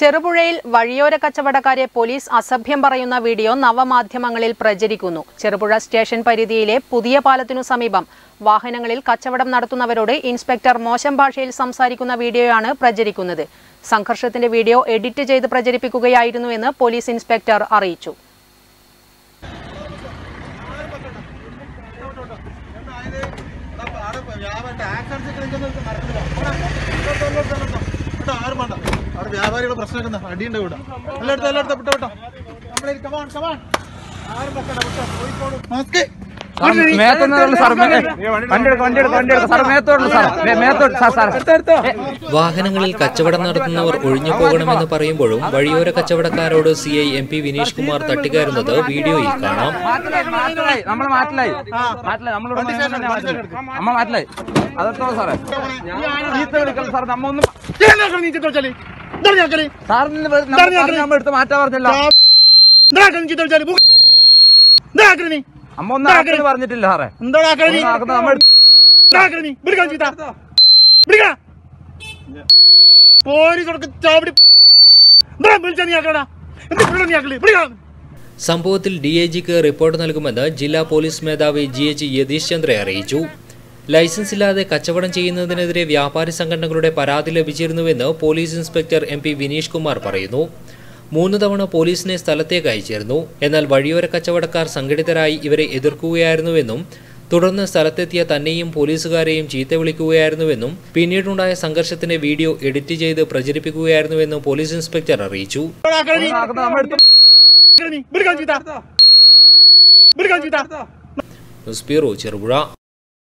ചെറുപുഴയിൽ വഴിയോര കച്ചവടക്കാരെ പോലീസ് അസഭ്യം പറയുന്ന വീഡിയോ നവമാധ്യമങ്ങളിൽ പ്രചരിക്കുന്നു ചെറുപുഴ സ്റ്റേഷൻ പരിധിയിലെ പുതിയ പാലത്തിനു സമീപം വാഹനങ്ങളിൽ കച്ചവടം നടത്തുന്നവരോട് ഇൻസ്പെക്ടർ മോശം ഭാഷയിൽ സംസാരിക്കുന്ന വീഡിയോയാണ് പ്രചരിക്കുന്നത് സംഘർഷത്തിന്റെ വീഡിയോ എഡിറ്റ് ചെയ്ത് പ്രചരിപ്പിക്കുകയായിരുന്നുവെന്ന് പോലീസ് ഇൻസ്പെക്ടർ അറിയിച്ചു അവിടെ വ്യാപാരികളുടെ പ്രശ്നമൊക്കെ അടിയുണ്ട് ഇവിടെ എല്ലായിടത്തും എല്ലായിടത്തും വിട്ടോ വിട്ടോ നമ്മുടെ കമാൺ കമാൺ ആരും വെക്കണ്ട വിട്ടോ കോഴിക്കോട് മാസ്ക് മേത്തോട്ടുള്ള സാർ മേ- വണ്ടി എടുക്ക വണ്ടി എടുക്ക വണ്ടി എടുക്ക സാർ മേത്തോട്ടുള്ള സാർ മേ- മേത്തോട്ട് സാർ സാർ വാഹനങ്ങളിൽ കച്ചവടം നടത്തുന്നവർ ഒഴിഞ്ഞു പോകണമെന്ന് പറയുമ്പോഴും വഴിയോര കച്ചവടക്കാരോട് C I M P Vineesh Kumar തട്ടിക്കയറുന്നത് വീഡിയോയിൽ കാണാം മാറ്റിലായി മാറ്റിലായി നമ്മള് മാറ്റിലായി മാറ്റിലായി നമ്മളിവിടെ മനുഷ്യൻ തന്നെ മാറ്റിലായി. നമ്മ മാറ്റിലായി അതെത്തോളം സാറേ ചീത്ത വിളിക്കൽ സാർ നമ്മ ഒന്നും സാറിന് നമ്മൾ എടുത്ത് മാറ്റാൻ പറഞ്ഞില്ല അമ്മ ഒന്നും ആക്കരുത് പറഞ്ഞിട്ടില്ല സാറേ ഒന്നും ആക്കുന്നത് നമ്മൾ പോലീസ് ചാവടി എന്താ വിളിച്ചാ നീ ആക്കടാ എന്താ ഇവിടെ നീ ആക്കല് ഇവിടെ സംഭവത്തിൽ ഡി ഐ ജിക്ക് റിപ്പോർട്ട് നൽകുമെന്ന് ജില്ലാ പോലീസ് മേധാവി ജി എച്ച് യതീഷ് ചന്ദ്ര അറിയിച്ചു ലൈസൻസ് ഇല്ലാതെ കച്ചവടം ചെയ്യുന്നതിനെതിരെ വ്യാപാരി സംഘടനകളുടെ പരാതി ലഭിച്ചിരുന്നുവെന്ന് police inspector M P Vineesh Kumar പറയുന്നു മൂന്ന് തവണ പോലീസിനെ സ്ഥലത്തേക്ക് അയച്ചിരുന്നു എന്നാൽ വഴിയോര കച്ചവടക്കാർ സംഘടിതരായി ഇവരെ എതിർക്കുകയായിരുന്നുവെന്നും തുടർന്ന് സ്ഥലത്തെത്തിയ തന്നെയും പോലീസുകാരെയും ചീത്ത വിളിക്കുകയായിരുന്നുവെന്നും പിന്നീടുണ്ടായ സംഘർഷത്തിന്റെ വീഡിയോ എഡിറ്റ് ചെയ്ത് പ്രചരിപ്പിക്കുകയായിരുന്നുവെന്നും പോലീസ് ഇൻസ്പെക്ടർ അറിയിച്ചു ഒന്നും ആക്കുന്നത് നമ്മൾ എടുത്ത് ന്യൂസ് ബ്യൂറോ ചെറുപുഴ